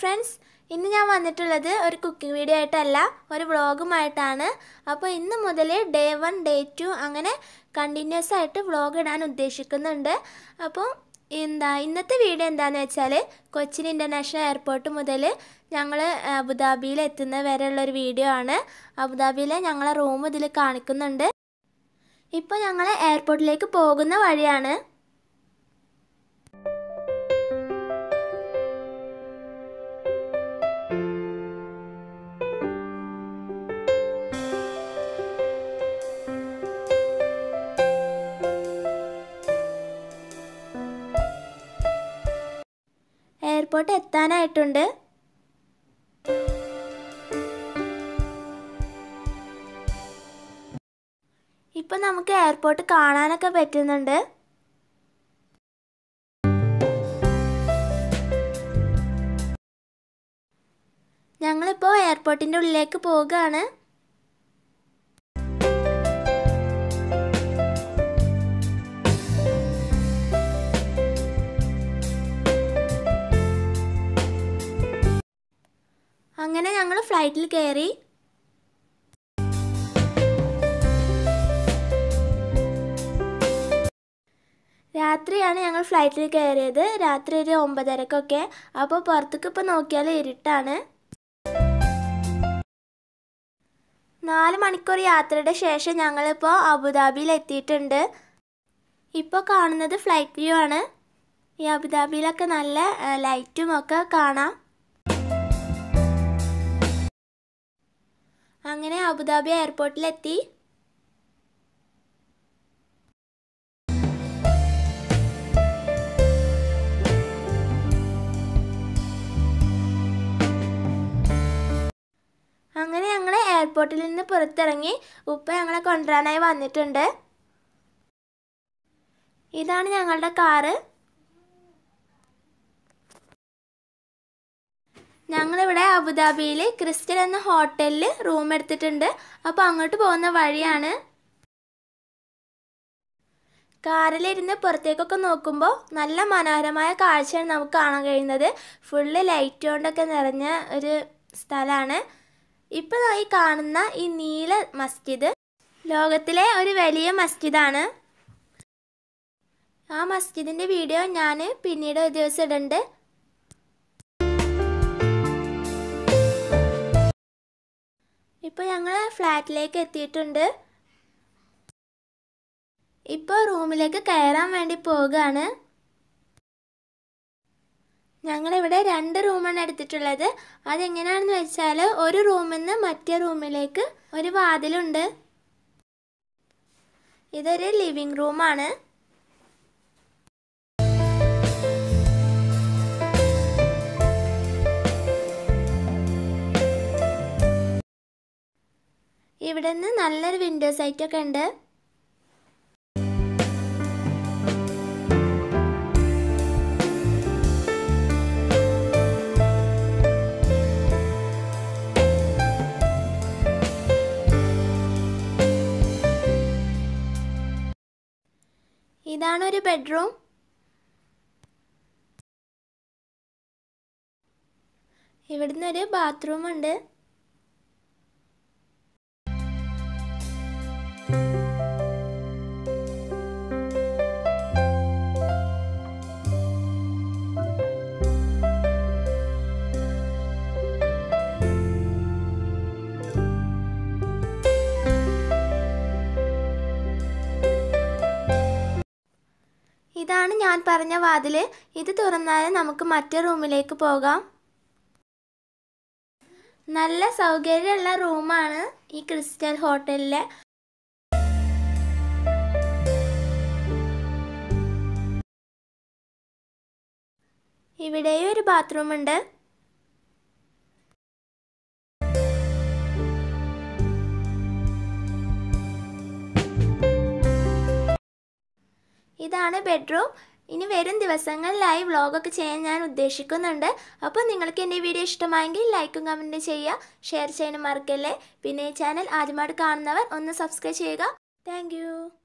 friends ഇന്ന് ഞാൻ വന്നിട്ടുള്ളത് ഒരു കുക്കിംഗ് വീഡിയോ ആയിട്ടല്ല ഒരു വ്ളോഗുമായിട്ടാണ് അപ്പോൾ ഇന്ന് മുതൽ ഡേ വൺ ഡേ ടു അങ്ങനെ കണ്ടിന്യൂസ് ആയിട്ട് വ്ളോഗ് ഇടാൻ ഉദ്ദേശിക്കുന്നുണ്ട് അപ്പോൾ എന്താ ഇന്നത്തെ വീഡിയോ എന്താണെന്ന് വെച്ചാൽ കൊച്ചിൻ ഇൻ്റർനാഷണൽ എയർപോർട്ട് മുതൽ ഞങ്ങൾ അബുദാബിയിൽ എത്തുന്ന വരെയുള്ളൊരു വീഡിയോ ആണ് അബുദാബിയിലെ ഞങ്ങളെ റൂം ഇതിൽ കാണിക്കുന്നുണ്ട് ഇപ്പോൾ ഞങ്ങൾ എയർപോർട്ടിലേക്ക് പോകുന്ന വഴിയാണ് എയർപോർട്ട് എത്താനായിട്ടുണ്ട് ഇപ്പം നമുക്ക് എയർപോർട്ട് കാണാനൊക്കെ പറ്റുന്നുണ്ട് ഞങ്ങളിപ്പോൾ എയർപോർട്ടിൻ്റെ ഉള്ളിലേക്ക് പോവുകയാണ് അങ്ങനെ ഞങ്ങൾ ഫ്ലൈറ്റിൽ കയറി രാത്രിയാണ് ഞങ്ങൾ ഫ്ലൈറ്റിൽ കയറിയത് രാത്രി ഒരു ഒമ്പതരക്കൊക്കെ അപ്പോൾ പുറത്തേക്ക് ഇപ്പോൾ നോക്കിയാൽ ഇരുട്ടാണ് നാല് മണിക്കൂർ യാത്രയുടെ ശേഷം ഞങ്ങളിപ്പോൾ അബുദാബിയിൽ എത്തിയിട്ടുണ്ട് ഇപ്പോൾ കാണുന്നത് ഫ്ലൈറ്റ് വ്യൂ ആണ് ഈ അബുദാബിയിലൊക്കെ നല്ല ലൈറ്റും ഒക്കെ കാണാം അങ്ങനെ അബുദാബി എയർപോർട്ടിലെത്തി അങ്ങനെ ഞങ്ങൾ എയർപോർട്ടിൽ നിന്ന് പുറത്തിറങ്ങി ഉപ്പ ഞങ്ങളെ കൊണ്ടുവരാനായി വന്നിട്ടുണ്ട് ഇതാണ് ഞങ്ങളുടെ കാറ് ഞങ്ങളിവിടെ അബുദാബിയിൽ ക്രിസ്റ്റൽ എന്ന ഹോട്ടലിൽ റൂം എടുത്തിട്ടുണ്ട് അപ്പോൾ അങ്ങോട്ട് പോകുന്ന വഴിയാണ് കാറിലിരുന്ന് പുറത്തേക്കൊക്കെ നോക്കുമ്പോൾ നല്ല മനോഹരമായ കാഴ്ചയാണ് നമുക്ക് കാണാൻ കഴിയുന്നത് ഫുള്ള് ലൈറ്റ് കൊണ്ടൊക്കെ നിറഞ്ഞ ഒരു സ്ഥലമാണ് ഇപ്പോൾ ഈ കാണുന്ന ഈ നീല മസ്ജിദ് ലോകത്തിലെ ഒരു വലിയ മസ്ജിദാണ് ആ മസ്ജിദിൻ്റെ വീഡിയോ ഞാൻ പിന്നീട് ഒരു ദിവസം ഇടുന്നുണ്ട് ഇപ്പോൾ ഞങ്ങൾ ഫ്ലാറ്റിലേക്ക് എത്തിയിട്ടുണ്ട് ഇപ്പോൾ റൂമിലേക്ക് കയറാൻ വേണ്ടി പോവുകയാണ് ഞങ്ങളിവിടെ രണ്ട് റൂമാണ് എടുത്തിട്ടുള്ളത് അതെങ്ങനെയാണെന്ന് വെച്ചാൽ ഒരു റൂമിൽ നിന്ന് മറ്റേ റൂമിലേക്ക് ഒരു വാതിലുണ്ട് ഇതൊരു ലിവിങ് റൂമാണ് ഇവിടെ നിന്ന് നല്ലൊരു വിൻഡോ സൈറ്റ് ഒക്കെ ഉണ്ട് ഇതാണ് ഒരു ബെഡ്റൂം ഇവിടുന്ന് ഒരു ബാത്റൂം ഉണ്ട് ഇതാണ് ഞാൻ പറഞ്ഞ വാതിൽ ഇത് തുറന്നാൽ നമുക്ക് മറ്റേ റൂമിലേക്ക് പോകാം നല്ല സൗകര്യമുള്ള റൂമാണ് ഈ ക്രിസ്റ്റൽ ഹോട്ടലിലെ ഇവിടെയും ഒരു ബാത്റൂം ഉണ്ട് ഇതാണ് ബെഡ്റൂം ഇനി വരും ദിവസങ്ങളിലായി വ്ളോഗൊക്കെ ചെയ്യാൻ ഞാൻ ഉദ്ദേശിക്കുന്നുണ്ട് അപ്പോൾ നിങ്ങൾക്ക് എൻ്റെ വീഡിയോ ഇഷ്ടമായെങ്കിൽ ലൈക്കും കമൻറ്റും ചെയ്യുക ഷെയർ ചെയ്യാനും മറക്കല്ലേ പിന്നെ ഈ ചാനൽ ആദ്യമായിട്ട് കാണുന്നവർ ഒന്ന് സബ്സ്ക്രൈബ് ചെയ്യുക താങ്ക്